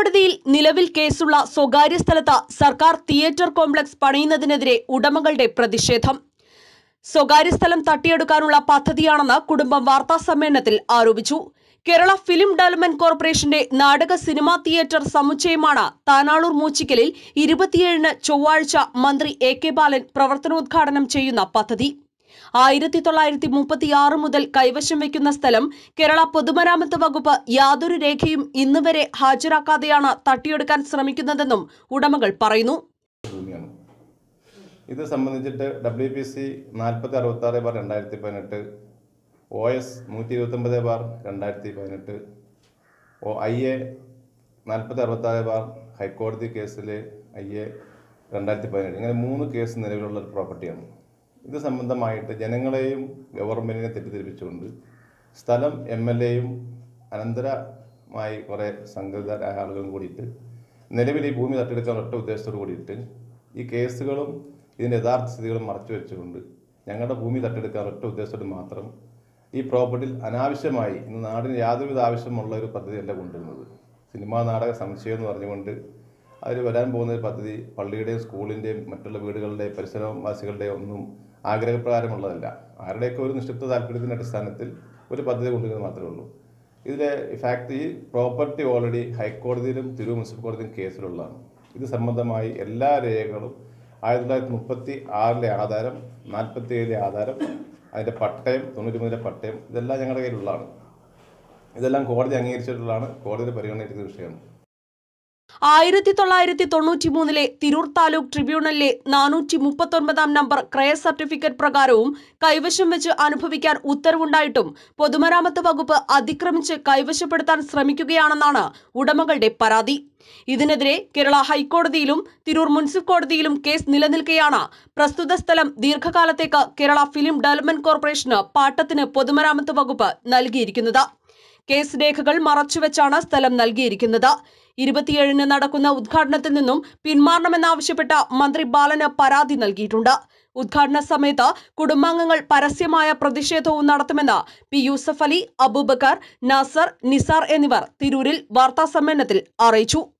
ഹൈക്കോടതിയിൽ നിലവിൽ കേസുള്ള സ്വകാര്യ സ്ഥലത്ത് സർക്കാർ തിയേറ്റർ കോംപ്ലക്സ് പണിയുന്നതിനെതിരെ ഉടമകളുടെ പ്രതിഷേധം സ്വകാര്യ സ്ഥലം തട്ടിയെടുക്കാനുള്ള പദ്ധതിയാണെന്ന് കുടുംബം വാർത്താ സമ്മേളനത്തിൽ ആരോപിച്ചു കേരള ഫിലിം ഡെവലപ്മെന്റ് കോർപ്പറേഷന്റെ നാടക സിനിമാ തിയേറ്റർ സമുച്ചയമാണ് താനാളൂർ മൂച്ചിക്കലിൽ ഇരുപത്തിയേഴിന് ചൊവ്വാഴ്ച മന്ത്രി എ കെ ബാലൻ പ്രവർത്തനോദ്ഘാടനം ചെയ്യുന്ന പദ്ധതി ആയിരത്തി തൊള്ളായിരത്തി മുപ്പത്തിയാറ് മുതൽ കൈവശം വയ്ക്കുന്ന സ്ഥലം കേരള പൊതുമരാമത്ത് വകുപ്പ് യാതൊരു രേഖയും ഇന്നുവരെ ഹാജരാക്കാതെയാണ് തട്ടിയെടുക്കാൻ ശ്രമിക്കുന്നതെന്നും ഉടമകൾ പറയുന്നു ഭൂമിയാണ് ഇത് സംബന്ധിച്ചിട്ട് ഡബ്ല്യു പി സി നാൽപ്പത്തി അറുപത്തി ആറ് ബാർ രണ്ടായിരത്തി പതിനെട്ട് ഒ എസ് നൂറ്റി ഇരുപത്തൊമ്പത് ബാർ രണ്ടായിരത്തി പതിനെട്ട് ഒ ഐ എ നാൽപ്പത്തി അറുപത്താറ് ബാർ ഹൈക്കോടതി കേസിൽ ഐ എ രണ്ടായിരത്തി പതിനേഴ് ഇങ്ങനെ മൂന്ന് കേസ് നിലവിലുള്ള ഒരു പ്രോപ്പർട്ടിയാണ് ഇത് സംബന്ധമായിട്ട് ജനങ്ങളെയും ഗവൺമെൻറ്റിനെ തെറ്റിദ്ധരിപ്പിച്ചുകൊണ്ട് സ്ഥലം എം എൽ എയും അനന്തരമായി കുറേ സംഘടിതരായ ആളുകളും കൂടിയിട്ട് നിലവിൽ ഈ ഭൂമി തട്ടിയെടുക്കാൻ ഒറ്റ ഉദ്ദേശത്തോട് കൂടിയിട്ട് ഈ കേസുകളും ഇതിൻ്റെ യഥാർത്ഥ സ്ഥിതികളും മറച്ചു വെച്ചുകൊണ്ട് ഞങ്ങളുടെ ഭൂമി തട്ടിയെടുക്കാൻ ഒറ്റ ഉദ്ദേശത്തോട് മാത്രം ഈ പ്രോപ്പർട്ടിയിൽ അനാവശ്യമായി ഇന്ന് നാടിന് യാതൊരുവിധ ആവശ്യമുള്ള ഒരു പദ്ധതിയല്ല കൊണ്ടുവരുന്നത് സിനിമാ നാടക സംശയം എന്ന് പറഞ്ഞുകൊണ്ട് അതിൽ വരാൻ പോകുന്ന ഒരു പദ്ധതി പള്ളിയുടെയും സ്കൂളിൻ്റെയും മറ്റുള്ള വീടുകളുടെയും പരിസരവാസികളുടെയും ഒന്നും ആഗ്രഹപ്രകാരമുള്ളതല്ല ആരുടെയൊക്കെ ഒരു നിശ്ചിത താല്പര്യത്തിൻ്റെ അടിസ്ഥാനത്തിൽ ഒരു പദ്ധതി കൊണ്ടുവരുന്നത് മാത്രമേ ഉള്ളൂ ഇതിലെ ഫാക്ട് ഈ പ്രോപ്പർട്ടി ഓൾറെഡി ഹൈക്കോടതിയിലും തിരൂർ മുനിസിപ്പൽ കോടതിയിലും കേസിലുള്ളതാണ് ഇത് സംബന്ധമായി എല്ലാ രേഖകളും ആയിരത്തി തൊള്ളായിരത്തി മുപ്പത്തി ആറിലെ ആധാരം നാൽപ്പത്തി ഏഴിലെ ആധാരം അതിൻ്റെ പട്ടയം തൊണ്ണൂറ്റി മൂന്നിലെ പട്ടയം ഇതെല്ലാം ഞങ്ങളുടെ കയ്യിലുള്ളതാണ് ഇതെല്ലാം കോടതി അംഗീകരിച്ചിട്ടുള്ളതാണ് കോടതി പരിഗണനയിരിക്കുന്ന വിഷയമാണ് ആയിരത്തി തൊള്ളായിരത്തി തൊണ്ണൂറ്റി മൂന്നിലെ തിരൂർ താലൂക്ക് ട്രിബ്യൂണലിലെ നാനൂറ്റി മുപ്പത്തൊൻപതാം നമ്പർ ക്രയ സർട്ടിഫിക്കറ്റ് പ്രകാരവും കൈവശം വെച്ച് അനുഭവിക്കാൻ ഉത്തരവുണ്ടായിട്ടും പൊതുമരാമത്ത് വകുപ്പ് അതിക്രമിച്ച് കൈവശപ്പെടുത്താൻ ശ്രമിക്കുകയാണെന്നാണ് ഉടമകളുടെ പരാതി ഇതിനെതിരെ കേരള ഹൈക്കോടതിയിലും തിരൂർ മുനിസിപ്പൽ കോടതിയിലും കേസ് നിലനിൽക്കെയാണ് പ്രസ്തുത സ്ഥലം ദീർഘകാലത്തേക്ക് കേരള ഫിലിം ഡെവലപ്മെന്റ് കോർപ്പറേഷന് പാട്ടത്തിന് പൊതുമരാമത്ത് വകുപ്പ് നൽകിയിരിക്കുന്നത് കേസ് രേഖകൾ മറച്ചുവെച്ചാണ് സ്ഥലം നൽകിയിരിക്കുന്നത് ഇരുപത്തിയേഴിന് നടക്കുന്ന ഉദ്ഘാടനത്തിൽ നിന്നും പിന്മാറണമെന്നാവശ്യപ്പെട്ട മന്ത്രി ബാലന് പരാതി നൽകിയിട്ടുണ്ട് ഉദ്ഘാടന സമയത്ത് കുടുംബാംഗങ്ങൾ പരസ്യമായ പ്രതിഷേധവും നടത്തുമെന്ന് പി യൂസഫ് അലി അബൂബക്കർ നാസർ നിസാർ എന്നിവർ തിരൂരിൽ വാർത്താസമ്മേളനത്തിൽ അറിയിച്ചു